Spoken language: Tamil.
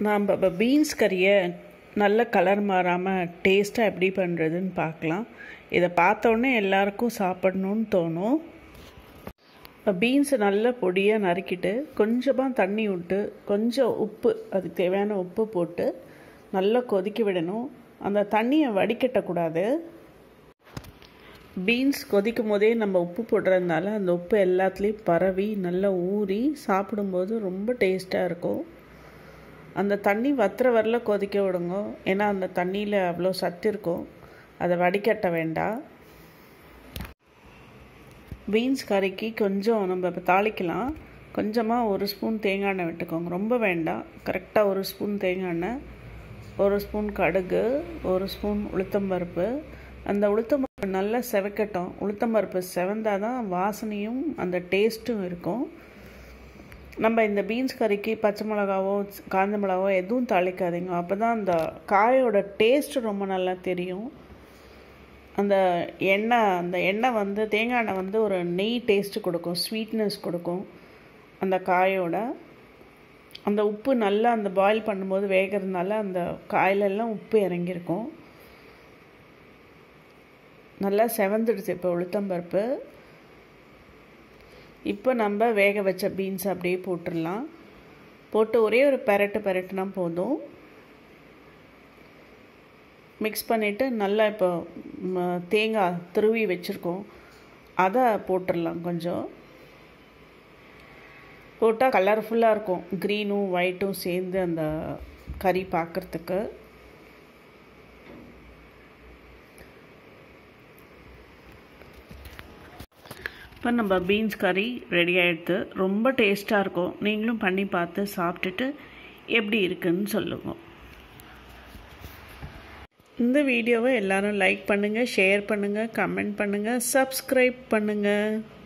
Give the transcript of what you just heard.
நாம் இப்போ பீன்ஸ் கறியை நல்ல கலர் மாறாமல் டேஸ்ட்டாக எப்படி பண்ணுறதுன்னு பார்க்கலாம் இதை பார்த்தோன்னே எல்லாருக்கும் சாப்பிடணும்னு தோணும் இப்போ பீன்ஸை நல்ல பொடியாக நறுக்கிட்டு கொஞ்சமாக தண்ணி விட்டு கொஞ்சம் உப்பு அதுக்கு தேவையான உப்பு போட்டு நல்லா கொதிக்க விடணும் அந்த தண்ணியை வடிகட்டக்கூடாது பீன்ஸ் கொதிக்கும் போதே நம்ம உப்பு போடுறதுனால அந்த உப்பு எல்லாத்துலேயும் பரவி நல்லா ஊறி சாப்பிடும்போது ரொம்ப டேஸ்ட்டாக இருக்கும் அந்த தண்ணி வத்துற வரல கொதிக்க விடுங்க ஏன்னா அந்த தண்ணியில் அவ்வளோ சத்து இருக்கும் அதை வடிகட்ட வேண்டாம் பீன்ஸ் கறிக்கு கொஞ்சம் நம்ம இப்போ தாளிக்கலாம் கொஞ்சமாக ஒரு ஸ்பூன் தேங்காய் எண்ணெய் விட்டுக்கோங்க ரொம்ப வேண்டாம் கரெக்டாக ஒரு ஸ்பூன் தேங்காய் எண்ணெய் ஒரு ஸ்பூன் கடுகு ஒரு ஸ்பூன் உளுத்தம்பருப்பு அந்த உளுத்தம்பருப்பு நல்லா செவக்கட்டும் உளுத்தம்பருப்பு செவந்தால் தான் வாசனையும் அந்த டேஸ்ட்டும் இருக்கும் நம்ம இந்த பீன்ஸ் கறிக்கு பச்சை மிளகாவோ காஞ்ச மிளகாவோ எதுவும் தாளிக்காதீங்க அப்போ தான் அந்த காயோட டேஸ்ட் ரொம்ப நல்லா தெரியும் அந்த எண்ணெய் அந்த எண்ணெய் வந்து தேங்காய் எண்ணெய் வந்து ஒரு நெய் டேஸ்ட்டு கொடுக்கும் ஸ்வீட்னஸ் கொடுக்கும் அந்த காயோட அந்த உப்பு நல்லா அந்த பாயில் பண்ணும்போது வேகிறதுனால அந்த காயிலெல்லாம் உப்பு இறங்கியிருக்கும் நல்லா செவந்துடுச்சு இப்போ உளுத்தம்பருப்பு இப்போ நம்ம வேக வச்ச பீன்ஸ் அப்படியே போட்டுடலாம் போட்டு ஒரே ஒரு பெரட்டு பெரட்டுனா போதும் மிக்ஸ் பண்ணிவிட்டு நல்லா இப்போ தேங்காய் துருவி வச்சுருக்கோம் அதை போட்டுடலாம் கொஞ்சம் போட்டால் கலர்ஃபுல்லாக இருக்கும் க்ரீனும் ஒயிட்டும் சேர்ந்து அந்த கறி பார்க்குறதுக்கு இப்போ நம்ம பீன்ஸ் கறி ரெடி ஆகிடுது ரொம்ப டேஸ்ட்டாக இருக்கும் நீங்களும் பண்ணி பார்த்து சாப்பிட்டுட்டு எப்படி இருக்குன்னு சொல்லுங்கள் இந்த வீடியோவை எல்லோரும் லைக் பண்ணுங்கள் ஷேர் பண்ணுங்கள் கமெண்ட் பண்ணுங்கள் சப்ஸ்கிரைப் பண்ணுங்கள்